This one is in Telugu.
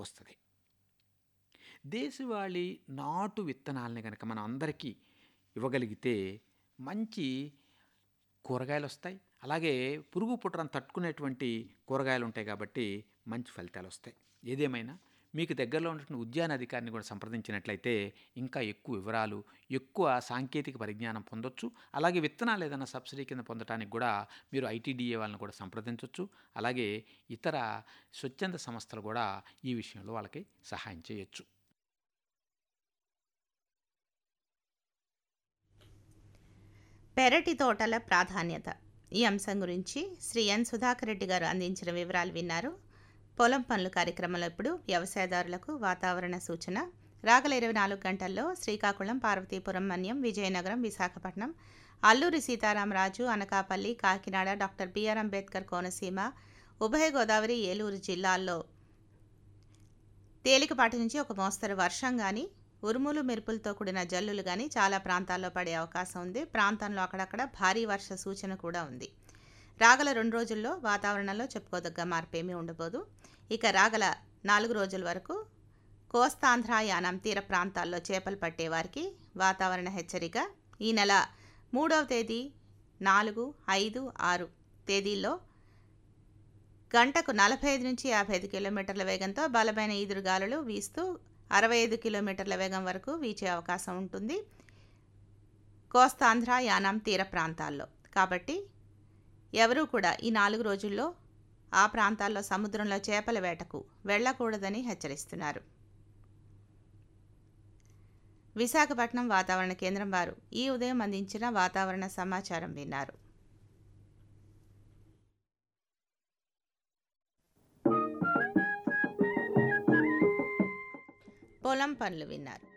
వస్తుంది దేశవాళీ నాటు విత్తనాలని కనుక మనం అందరికీ ఇవ్వగలిగితే మంచి కూరగాయలు వస్తాయి అలాగే పురుగు పుట్రను తట్టుకునేటువంటి కూరగాయలు ఉంటాయి కాబట్టి మంచి ఫలితాలు వస్తాయి ఏదేమైనా మీకు దగ్గరలో ఉన్నటువంటి ఉద్యాన అధికారిని కూడా సంప్రదించినట్లయితే ఇంకా ఎక్కువ వివరాలు ఎక్కువ సాంకేతిక పరిజ్ఞానం పొందొచ్చు అలాగే విత్తనాలు ఏదైనా సబ్సిడీ కింద పొందడానికి కూడా మీరు ఐటీడీఏ వాళ్ళని కూడా సంప్రదించవచ్చు అలాగే ఇతర స్వచ్ఛంద సంస్థలు కూడా ఈ విషయంలో వాళ్ళకి సహాయం చేయొచ్చు పెరటి తోటల ప్రాధాన్యత ఈ అంశం గురించి శ్రీ ఎన్ సుధాకర్ రెడ్డి గారు అందించిన వివరాలు విన్నారు పొలం పనులు కార్యక్రమంలో ఇప్పుడు వ్యవసాయదారులకు వాతావరణ సూచన రాగల ఇరవై నాలుగు గంటల్లో శ్రీకాకుళం పార్వతీపురం మన్యం విజయనగరం విశాఖపట్నం అల్లూరి సీతారామరాజు అనకాపల్లి కాకినాడ డాక్టర్ బిఆర్ అంబేద్కర్ కోనసీమ ఉభయ గోదావరి ఏలూరు జిల్లాల్లో తేలికపాటి నుంచి ఒక మోస్తరు వర్షం కానీ ఉరుములు మెరుపులతో కూడిన జల్లులు కానీ చాలా ప్రాంతాల్లో పడే అవకాశం ఉంది ప్రాంతంలో అక్కడక్కడ భారీ వర్ష సూచన కూడా ఉంది రాగల రెండు రోజుల్లో వాతావరణంలో చెప్పుకోదగ్గ మార్పేమీ ఉండబోదు ఇక రాగల నాలుగు రోజుల వరకు కోస్తాంధ్ర యానం తీర ప్రాంతాల్లో చేపలు పట్టే వారికి వాతావరణ హెచ్చరిక ఈ నెల మూడవ తేదీ నాలుగు ఐదు ఆరు తేదీల్లో గంటకు నలభై ఐదు నుంచి యాభై ఐదు కిలోమీటర్ల వేగంతో బలమైన ఈదురుగాలులు వీస్తూ అరవై ఐదు కిలోమీటర్ల వేగం వరకు వీచే అవకాశం ఉంటుంది కోస్తాంధ్ర యానాం తీర ప్రాంతాల్లో కాబట్టి ఎవరూ కూడా ఈ నాలుగు రోజుల్లో ఆ ప్రాంతాల్లో సముద్రంలో చేపల వేటకు వెళ్ళకూడదని హెచ్చరిస్తున్నారు విశాఖపట్నం వాతావరణ కేంద్రం వారు ఈ ఉదయం అందించిన వాతావరణ సమాచారం విన్నారు పొలం పనులు విన్నారు